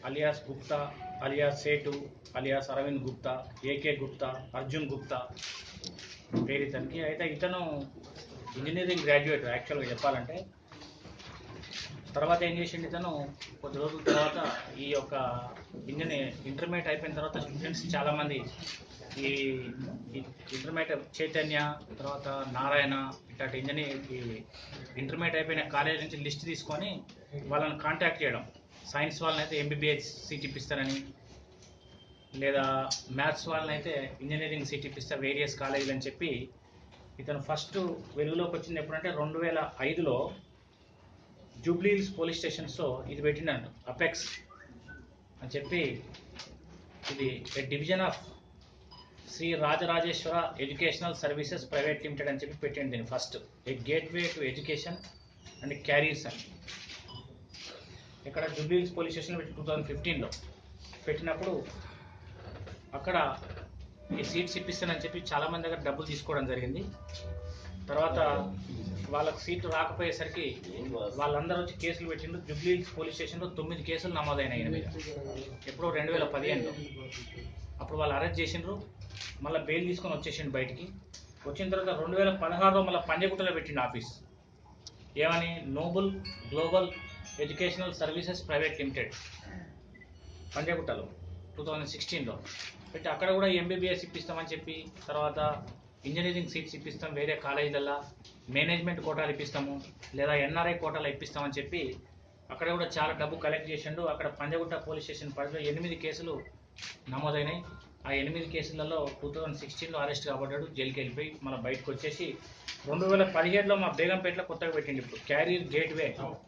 alias Gupta alias Sethu alias Arvind Gupta AK Gupta Arjun Gupta పేరు ఇతనికి అయితే ఇతను ఇంజనీరింగ్ గ్రాడ్యుయేట్ యాక్చువల్గా చెప్పాలంటే తర్వాత ఏం చేసిండు ఇతను కొద్ది రోజుల తర్వాత ఈ యొక్క ఇంజనీర్ ఇంటర్మీడియట్ అయిపోయిన తర్వాత స్టూడెంట్స్ చాలామంది ఈ ఈ ఇంటర్మీడియట్ చైతన్య తర్వాత నారాయణ ఇట్లాంటి ఇంజనీర్ ఈ ఇంటర్మీడియట్ అయిపోయిన కాలేజ్ నుంచి లిస్ట్ తీసుకొని వాళ్ళని కాంటాక్ట్ చేయడం సైన్స్ వాళ్ళని అయితే ఎంబీబీఎస్ సీట్ ఇప్పిస్తారని లేదా మ్యాథ్స్ వాళ్ళని అయితే ఇంజనీరింగ్ సీట్ ఇప్పిస్తా వేరియస్ కాలేజీలు అని చెప్పి ఇతను ఫస్ట్ వెలుగులోకి వచ్చింది ఎప్పుడంటే రెండు వేల ఐదులో జూబ్లీ హిల్స్ పోలీస్ స్టేషన్స్లో ఇది పెట్టిండంట అపెక్స్ అని చెప్పి ఇది division of Shri Rajarajeshwara educational services private limited అని చెప్పి పెట్టింది దీన్ని first a gateway to education and careers అని ఇక్కడ జూబ్లీ హిల్స్ పోలీస్ స్టేషన్లో పెట్టి టూ థౌజండ్ ఫిఫ్టీన్లో పెట్టినప్పుడు అక్కడ ఈ సీట్స్ ఇప్పిస్తానని చెప్పి చాలామంది దగ్గర డబ్బులు తీసుకోవడం జరిగింది తర్వాత వాళ్ళకి సీట్లు రాకపోయేసరికి వాళ్ళందరూ వచ్చి కేసులు పెట్టిండ్రు జూబ్లీ హిల్స్ పోలీస్ స్టేషన్లో తొమ్మిది కేసులు నమోదైనాయి ఈయన మీద ఎప్పుడో రెండు వేల పదిహేనులో అప్పుడు వాళ్ళు అరెస్ట్ చేసిండ్రు మళ్ళీ బెయిల్ తీసుకొని వచ్చేసిండు బయటికి వచ్చిన తర్వాత రెండు వేల పదహారులో మళ్ళీ పంజగుట్టలో పెట్టిండు ఆఫీస్ ఏమని noble global educational services private limited పంజగుట్టలో టూ థౌజండ్ సిక్స్టీన్లో పెట్టి అక్కడ కూడా ఎంబీబీఎస్ ఇప్పిస్తామని చెప్పి తర్వాత ఇంజనీరింగ్ సీట్స్ ఇప్పిస్తాం వేరే కాలేజీలల్లో మేనేజ్మెంట్ కోటాలు ఇప్పిస్తాము లేదా ఎన్ఆర్ఐ కోటాలు ఇప్పిస్తామని చెప్పి అక్కడ కూడా చాలా డబ్బు కలెక్ట్ చేసిండు అక్కడ పంజగుట్ట పోలీస్ స్టేషన్ పరిధిలో ఎనిమిది కేసులు నమోదైనాయి ఆ ఎనిమిది కేసులలో టూ థౌజండ్ సిక్స్టీన్లో అరెస్ట్ కాబడ్డాడు జైలుకి వెళ్ళిపోయి మన బయటకు వచ్చేసి రెండు వేల పదిహేడులో మా బేగంపేటలో కొత్తగా పెట్టిండు ఇప్పుడు carrier gateway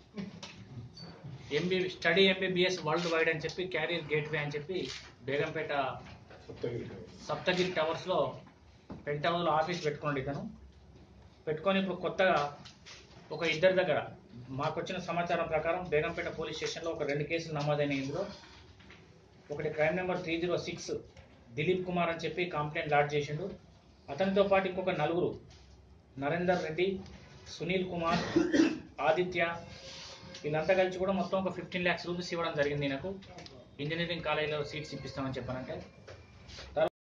MB study MBBS world wide అని చెప్పి క్యారియర్ గేట్వే అని చెప్పి బేగంపేట సప్తగిరి టవర్స్లో పెంట్ హౌస్లో ఆఫీస్ పెట్టుకోండి ఇతను పెట్టుకొని ఇప్పుడు కొత్తగా ఒక ఇద్దరి దగ్గర మాకు వచ్చిన సమాచారం ప్రకారం బేగంపేట పోలీస్ స్టేషన్లో ఒక రెండు కేసులు నమోదైన ఇందులో ఒకటి crime number three zero six Dilip Kumar అని చెప్పి కంప్లైంట్ లాడ్జ్ చేసిండు అతనితో పాటు ఇంకొక నలుగురు నరేందర్ రెడ్డి సునీల్ కుమార్ ఆదిత్య వీళ్ళంతా కలిసి కూడా మొత్తం ఒక ఫిఫ్టీన్ ల్యాక్స్ రూపీస్ ఇవ్వడం జరిగింది నాకు ఇంజనీరింగ్ కాలేజీలో సీట్స్ ఇప్పిస్తామని చెప్పానంటే